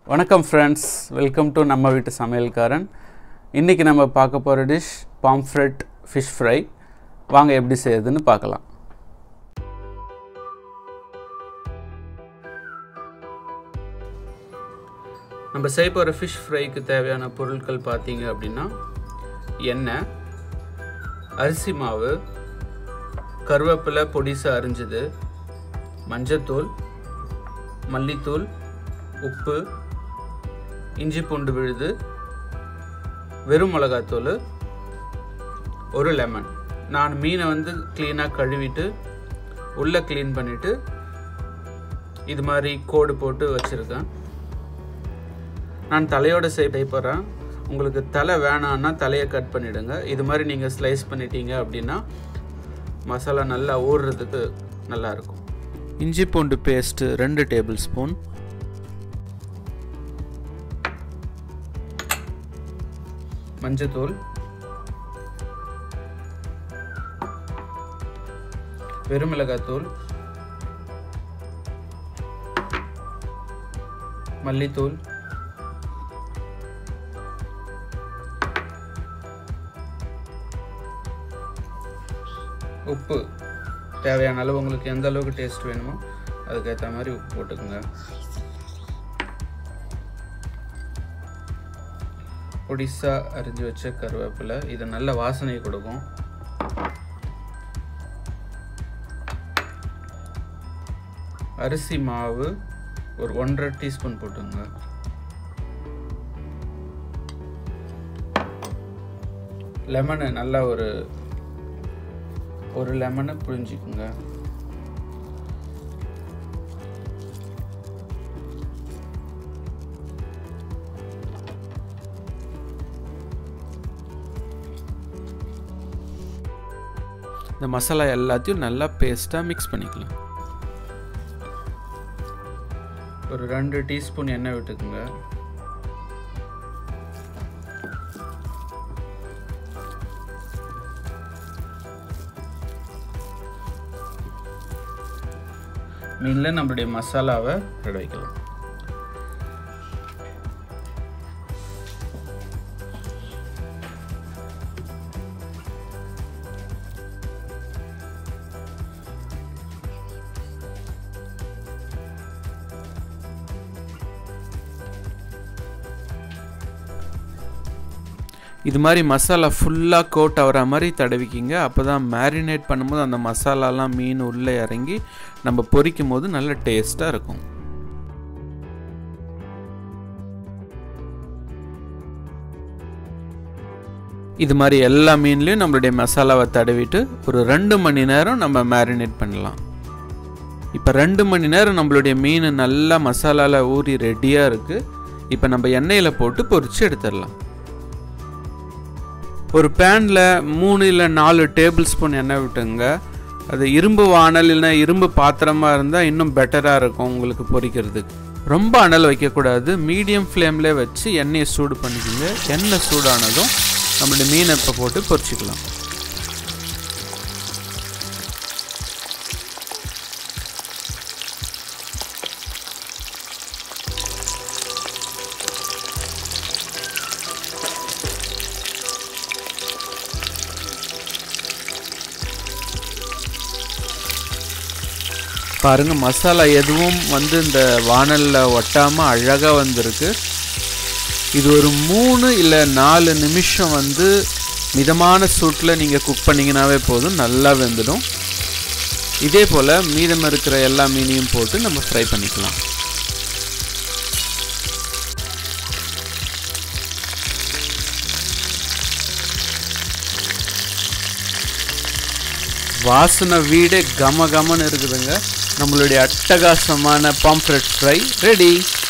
வணக்கம் friends welcome to நம்ம வீட்டு சமையல்காரன் இன்றைக்கி நம்ம பார்க்க போகிற டிஷ் பாம்ஃப்ரெட் ஃபிஷ் ஃப்ரை வாங்க எப்படி செய்யுதுன்னு பார்க்கலாம் நம்ம செய்ய போகிற ஃபிஷ் ஃப்ரைக்கு தேவையான பொருட்கள் பார்த்தீங்க அப்படின்னா எண்ணெய் அரிசி மாவு கருவேப்பிலை பொடிசா அரிஞ்சது மஞ்சத்தூள் மல்லித்தூள் உப்பு இஞ்சி பூண்டு விழுது வெறும் மிளகாத்தூள் ஒரு லெமன் நான் மீனை வந்து க்ளீனாக கழுவிட்டு உள்ளே க்ளீன் பண்ணிவிட்டு இது மாதிரி கோடு போட்டு வச்சுருக்கேன் நான் தலையோட செய்ய போகிறேன் உங்களுக்கு தலை வேணான்னா தலையை கட் பண்ணிவிடுங்க இது மாதிரி நீங்கள் ஸ்லைஸ் பண்ணிட்டீங்க அப்படின்னா மசாலா நல்லா ஊறுறதுக்கு நல்லாயிருக்கும் இஞ்சி பூண்டு பேஸ்ட்டு ரெண்டு டேபிள் ஸ்பூன் மஞ்சத்தூள் வெறுமிளகாத்தூள் மல்லித்தூள் உப்பு தேவையான அளவு உங்களுக்கு எந்த அளவுக்கு டேஸ்ட் வேணுமோ அதுக்கேற்ற மாதிரி உப்பு போட்டுக்கோங்க பொடிசா அரிஞ்சு வச்ச கருவேப்பிலை இது நல்ல வாசனை கொடுக்கும் அரிசி மாவு ஒரு ஒன்றரை டீஸ்பூன் போட்டுங்க லெமனு நல்லா ஒரு ஒரு லெமனை புழிஞ்சிக்குங்க இந்த மசாலா எல்லாத்தையும் நல்லா பேஸ்ட்டாக மிக்ஸ் பண்ணிக்கலாம் ஒரு ரெண்டு டீஸ்பூன் எண்ணெய் விட்டுக்குங்க மீனில் நம்மளுடைய மசாலாவை ரெடி வைக்கலாம் இது மாதிரி மசாலா ஃபுல்லாக கோட் ஆகிற மாதிரி தடவிக்கிங்க அப்போ தான் மேரினேட் பண்ணும்போது அந்த மசாலாலாம் மீன் உள்ளே இறங்கி நம்ம பொரிக்கும் போது நல்ல டேஸ்ட்டாக இருக்கும் இது மாதிரி எல்லா மீன்லேயும் நம்மளுடைய மசாலாவை தடவிட்டு ஒரு ரெண்டு மணி நேரம் நம்ம மேரினேட் பண்ணலாம் இப்போ ரெண்டு மணி நேரம் நம்மளுடைய மீன் நல்லா மசாலாவில் ஊறி ரெடியாக இருக்குது இப்போ நம்ம எண்ணெயில் போட்டு பொரித்து எடுத்துடலாம் ஒரு பேனில் மூணு இல்லை நாலு டேபிள் ஸ்பூன் எண்ணெய் விட்டுங்க அது இரும்பு வானல் இல்லைனா இரும்பு பாத்திரமாக இருந்தால் இன்னும் பெட்டராக இருக்கும் உங்களுக்கு பொரிக்கிறதுக்கு ரொம்ப அனல் வைக்கக்கூடாது மீடியம் ஃப்ளேம்லேயே வச்சு எண்ணெயை சூடு பண்ணிக்கோங்க எண்ணெய் சூடானதும் நம்மளுடைய மீனை இப்போ போட்டு பொரிச்சிக்கலாம் பாருங்க மசாலா எதுவும் வந்து இந்த வானலில் ஒட்டாமல் அழகாக வந்திருக்கு இது ஒரு மூணு இல்லை நாலு நிமிஷம் வந்து மிதமான சூட்டில் நீங்கள் குக் பண்ணிங்கனாவே போதும் நல்லா வெந்துடும் இதே போல் மீதம் இருக்கிற எல்லா மீனையும் போட்டு நம்ம ஃப்ரை பண்ணிக்கலாம் வாசனை வீடே கம கமன்னு இருக்குதுங்க நம்மளுடைய அட்டகாசமான பாம்ஃப்ரெட் ஃப்ரை ரெடி